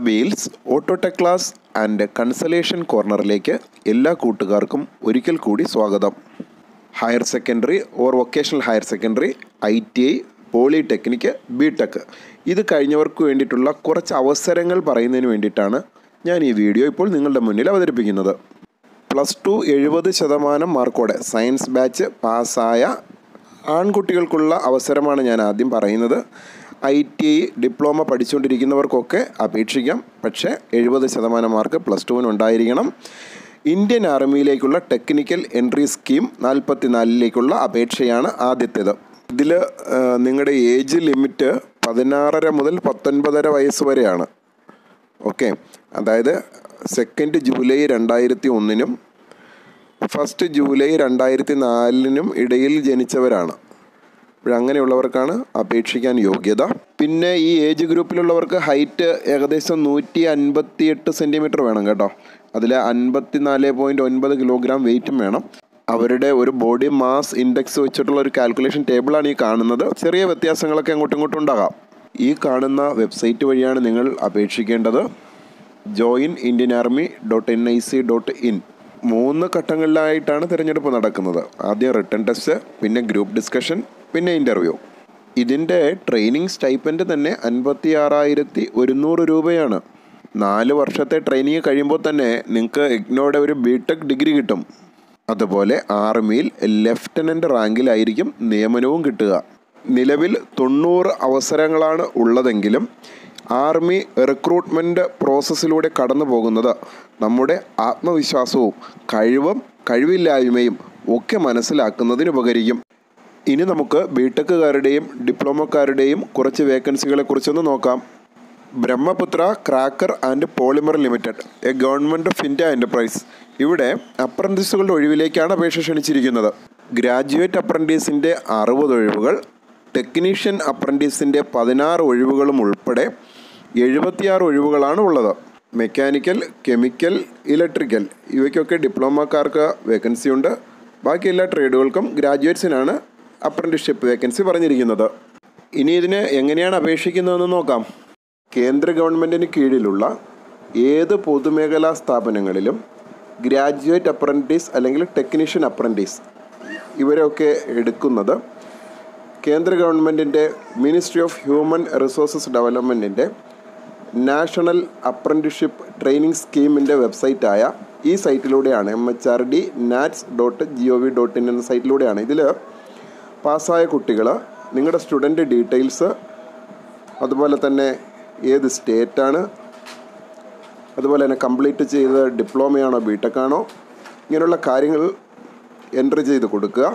wheels autotech class and consultation കോർണറിലേക്ക് എല്ലാ കൂട്ടുകാർക്കും ഒരിക്കൽ കൂടി സ്വാഗതം higher secondary or vocational higher secondary I T I polytechnic B tech ഇത് കഴിഞ്ഞവർക്ക് വേണ്ടിയിട്ടുള്ള കുറച്ച് അവസരങ്ങൾ പറയുന്നതിന് വേണ്ടിയിട്ടാണ് ഞാൻ ഈ വീഡിയോ ഇപ്പോൾ നിങ്ങളുടെ മുന്നിൽ അവതരിപ്പിക്കുന്നത് പ്ലസ് ടു എഴുപത് ശതമാനം മാർക്കോടെ സയൻസ് ബാച്ച് പാസ്സായ ആൺകുട്ടികൾക്കുള്ള അവസരമാണ് ഞാൻ ആദ്യം പറയുന്നത് ഐ ടി ഐ ഡിപ്ലോമ പഠിച്ചുകൊണ്ടിരിക്കുന്നവർക്കൊക്കെ അപേക്ഷിക്കാം പക്ഷേ എഴുപത് ശതമാനം മാർക്ക് പ്ലസ് ടുവിന് ഉണ്ടായിരിക്കണം ഇന്ത്യൻ ആർമിയിലേക്കുള്ള ടെക്നിക്കൽ എൻട്രി സ്കീം നാൽപ്പത്തിനാലിലേക്കുള്ള അപേക്ഷയാണ് ആദ്യത്തേത് ഇതിൽ നിങ്ങളുടെ ഏജ് ലിമിറ്റ് പതിനാറര മുതൽ പത്തൊൻപതര വയസ്സ് വരെയാണ് ഓക്കെ അതായത് സെക്കൻഡ് ജൂലൈ രണ്ടായിരത്തി ഒന്നിനും ഫസ്റ്റ് ജൂലൈ രണ്ടായിരത്തി നാലിനും ഇടയിൽ ജനിച്ചവരാണ് അങ്ങനെയുള്ളവർക്കാണ് അപേക്ഷിക്കാൻ യോഗ്യത പിന്നെ ഈ ഏജ് ഗ്രൂപ്പിലുള്ളവർക്ക് ഹൈറ്റ് ഏകദേശം നൂറ്റി അൻപത്തി എട്ട് സെൻറ്റിമീറ്റർ വേണം കേട്ടോ അതിൽ അൻപത്തി നാല് പോയിൻറ്റ് ഒൻപത് കിലോഗ്രാം വെയിറ്റും വേണം അവരുടെ ഒരു ബോഡി മാസ് ഇൻഡെക്സ് വെച്ചിട്ടുള്ള ഒരു കാൽക്കുലേഷൻ ടേബിളാണ് ഈ കാണുന്നത് ചെറിയ വ്യത്യാസങ്ങളൊക്കെ അങ്ങോട്ടും ഇങ്ങോട്ടും ഉണ്ടാകാം ഈ കാണുന്ന വെബ്സൈറ്റ് വഴിയാണ് നിങ്ങൾ അപേക്ഷിക്കേണ്ടത് join Indian army dot N I C dot in മൂന്ന് ഘട്ടങ്ങളിലായിട്ടാണ് തിരഞ്ഞെടുപ്പ് നടക്കുന്നത് ആദ്യം റിട്ടേൺ ടെസ്റ്റ് പിന്നെ ഗ്രൂപ്പ് ഡിസ്കഷൻ പിന്നെ ഇൻ്റർവ്യൂ ഇതിൻ്റെ ട്രെയിനിങ് സ്റ്റൈപ്പൻഡ് തന്നെ അൻപത്തി ആറായിരത്തി ഒരുന്നൂറ് രൂപയാണ് നാല് വർഷത്തെ ട്രെയിനിങ് കഴിയുമ്പോൾ തന്നെ നിങ്ങൾക്ക് ഇഗ്നോയുടെ ഒരു ബി ടെക് ഡിഗ്രി കിട്ടും അതുപോലെ ആർമിയിൽ ലെഫ്റ്റനൻ്റ് റാങ്കിലായിരിക്കും നിയമനവും കിട്ടുക നിലവിൽ തൊണ്ണൂറ് അവസരങ്ങളാണ് ഉള്ളതെങ്കിലും ആർമി റിക്രൂട്ട്മെൻറ്റ് പ്രോസസ്സിലൂടെ കടന്നു പോകുന്നത് നമ്മുടെ ആത്മവിശ്വാസവും കഴിവും കഴിവില്ലായ്മയും ഒക്കെ മനസ്സിലാക്കുന്നതിന് ഉപകരിക്കും ഇനി നമുക്ക് ബിടെക്കുകാരുടെയും ഡിപ്ലോമക്കാരുടെയും കുറച്ച് വേക്കൻസികളെ കുറിച്ചൊന്ന് നോക്കാം Brahmaputra cracker and polymer limited a government of India enterprise ഇവിടെ അപ്രൻറ്റീസുകളുടെ ഒഴിവിലേക്കാണ് അപേക്ഷ ക്ഷണിച്ചിരിക്കുന്നത് ഗ്രാജുവേറ്റ് അപ്രൻറ്റീസിൻ്റെ അറുപത് ഒഴിവുകൾ ടെക്നീഷ്യൻ അപ്രൻറ്റീസിൻ്റെ പതിനാറ് ഒഴിവുകളും ഉൾപ്പെടെ എഴുപത്തിയാറ് ഒഴിവുകളാണ് ഉള്ളത് മെക്കാനിക്കൽ കെമിക്കൽ ഇലക്ട്രിക്കൽ ഇവയ്ക്കൊക്കെ ഡിപ്ലോമക്കാർക്ക് വേക്കൻസി ഉണ്ട് ബാക്കി എല്ലാ ട്രേഡുകൾക്കും ഗ്രാജുവേറ്റ്സിനാണ് അപ്രൻറ്റിസ്ഷിപ്പ് വേക്കൻസി പറഞ്ഞിരിക്കുന്നത് ഇനി ഇതിന് എങ്ങനെയാണ് അപേക്ഷിക്കുന്നതെന്ന് നോക്കാം കേന്ദ്ര ഗവൺമെൻറ്റിന് കീഴിലുള്ള ഏത് പൊതുമേഖലാ സ്ഥാപനങ്ങളിലും ഗ്രാജുവേറ്റ് അപ്രൻറ്റീസ് അല്ലെങ്കിൽ ടെക്നീഷ്യൻ അപ്രൻറ്റീസ് ഇവരൊക്കെ എടുക്കുന്നത് കേന്ദ്ര ഗവൺമെൻറ്റിൻ്റെ മിനിസ്ട്രി ഓഫ് ഹ്യൂമൻ റിസോഴ്സസ് ഡെവലപ്മെൻറ്റിൻ്റെ നാഷണൽ അപ്രൻറ്റിസ്ഷിപ്പ് ട്രെയിനിങ് സ്കീമിൻ്റെ വെബ്സൈറ്റായ ഈ സൈറ്റിലൂടെയാണ് M H R D NATS dot G O V dot in എന്ന സൈറ്റിലൂടെയാണ് ഇതിൽ പാസ്സായ കുട്ടികൾ നിങ്ങളുടെ സ്റ്റുഡൻറ്റ് ഡീറ്റെയിൽസ് അതുപോലെ തന്നെ ഏത് സ്റ്റേറ്റാണ് അതുപോലെ തന്നെ കംപ്ലീറ്റ് ചെയ്ത ഡിപ്ലോമയാണോ ബി ടെക്കാണോ ഇങ്ങനെയുള്ള കാര്യങ്ങൾ എൻട്രി ചെയ്ത് കൊടുക്കുക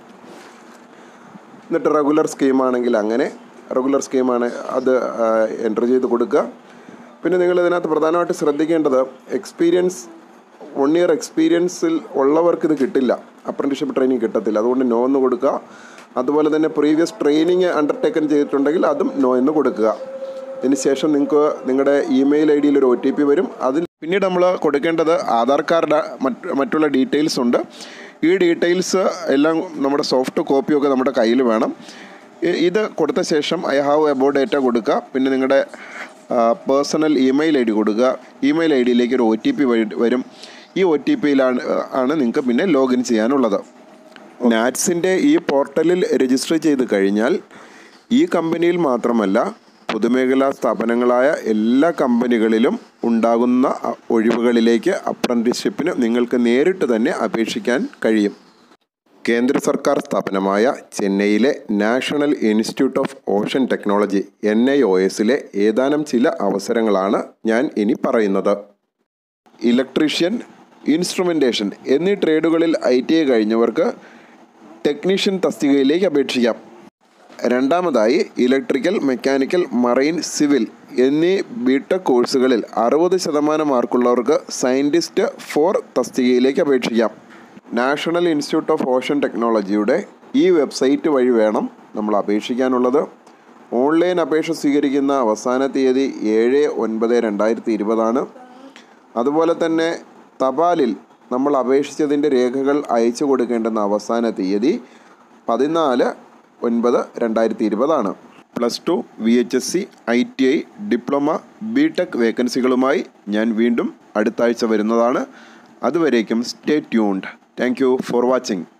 എന്നിട്ട് റെഗുലർ സ്കീമാണെങ്കിൽ അങ്ങനെ റെഗുലർ സ്കീമാണ് അത് എൻട്രി ചെയ്ത് കൊടുക്കുക പിന്നെ നിങ്ങൾ ഇതിനകത്ത് പ്രധാനമായിട്ട് ശ്രദ്ധിക്കേണ്ടത് എക്സ്പീരിയൻസ് വൺ ഇയർ എക്സ്പീരിയൻസിൽ ഉള്ളവർക്ക് ഇത് കിട്ടില്ല അപ്രൻറ്റിഷിപ്പ് ട്രെയിനിങ് കിട്ടത്തില്ല അതുകൊണ്ട് നോ എന്ന് കൊടുക്കുക അതുപോലെ തന്നെ പ്രീവിയസ് ട്രെയിനിങ് അണ്ടർടേക്കൻ ചെയ്തിട്ടുണ്ടെങ്കിൽ അതും നോ എന്ന് കൊടുക്കുക ഇതിന് ശേഷം നിങ്ങൾക്ക് നിങ്ങളുടെ ഇമെയിൽ ഐ ഡിയിൽ ഒരു ഒ ടി പി വരും അതിൽ പിന്നീട് നമ്മൾ കൊടുക്കേണ്ടത് ആധാർ കാർഡ് മറ്റുള്ള ഡീറ്റെയിൽസ് ഉണ്ട് ഈ ഡീറ്റെയിൽസ് എല്ലാം നമ്മുടെ സോഫ്റ്റ് കോപ്പിയൊക്കെ നമ്മുടെ കയ്യിൽ വേണം ഇത് കൊടുത്ത ശേഷം ഐ ഹാവ് എബോ ഡേറ്റ കൊടുക്കുക പിന്നെ നിങ്ങളുടെ പേഴ്സണൽ ഇമെയിൽ ഐ ഡി കൊടുക്കുക ഇമെയിൽ ഐ ഡിയിലേക്ക് ഒരു ഒ ടി പി വരും ഈ ഒ ടി പിയിലാണ് ആണ് നിങ്ങൾക്ക് പിന്നെ ലോഗിൻ ചെയ്യാനുള്ളത് നാറ്റ്സിൻ്റെ ഈ പോർട്ടലിൽ രജിസ്റ്റർ ചെയ്ത് കഴിഞ്ഞാൽ ഈ കമ്പനിയിൽ മാത്രമല്ല പൊതുമേഖലാ സ്ഥാപനങ്ങളായ എല്ലാ കമ്പനികളിലും ഉണ്ടാകുന്ന ഒഴിവുകളിലേക്ക് അപ്രൻറ്റിസ്ഷിപ്പിന് നിങ്ങൾക്ക് നേരിട്ട് തന്നെ അപേക്ഷിക്കാൻ കഴിയും കേന്ദ്ര സർക്കാർ സ്ഥാപനമായ ചെന്നൈയിലെ national institute of ocean technology N I O എസിലെ ഏതാനും ചില അവസരങ്ങളാണ് ഞാൻ ഇനി പറയുന്നത് ഇലക്ട്രീഷ്യൻ ഇൻസ്ട്രുമെൻറ്റേഷൻ എന്നീ ട്രേഡുകളിൽ ഐ ടി ഐ കഴിഞ്ഞവർക്ക് ടെക്നീഷ്യൻ തസ്തികയിലേക്ക് അപേക്ഷിക്കാം രണ്ടാമതായി ഇലക്ട്രിക്കൽ മെക്കാനിക്കൽ മറൈൻ സിവിൽ എന്നീ ബിടെക് കോഴ്സുകളിൽ അറുപത് ശതമാനം മാർക്കുള്ളവർക്ക് സയൻറ്റിസ്റ്റ് ഫോർ തസ്തികയിലേക്ക് അപേക്ഷിക്കാം നാഷണൽ ഇൻസ്റ്റിറ്റ്യൂട്ട് ഓഫ് ഓഷൻ ടെക്നോളജിയുടെ ഈ വെബ്സൈറ്റ് വഴി വേണം നമ്മൾ അപേക്ഷിക്കാനുള്ളത് ഓൺലൈൻ അപേക്ഷ സ്വീകരിക്കുന്ന അവസാന തീയതി ഏഴ് ഒൻപത് രണ്ടായിരത്തി ഇരുപതാണ് അതുപോലെ തന്നെ തപാലിൽ നമ്മൾ അപേക്ഷിച്ചതിൻ്റെ രേഖകൾ അയച്ചു കൊടുക്കേണ്ടുന്ന അവസാന തീയതി പതിനാല് ഒൻപത് രണ്ടായിരത്തി ഇരുപതാണ് plus two V H S C I T I diploma B tech വേക്കൻസികളുമായി ഞാൻ വീണ്ടും അടുത്ത ആഴ്ച വരുന്നതാണ് അതുവരേക്കും stay tuned thank you for watching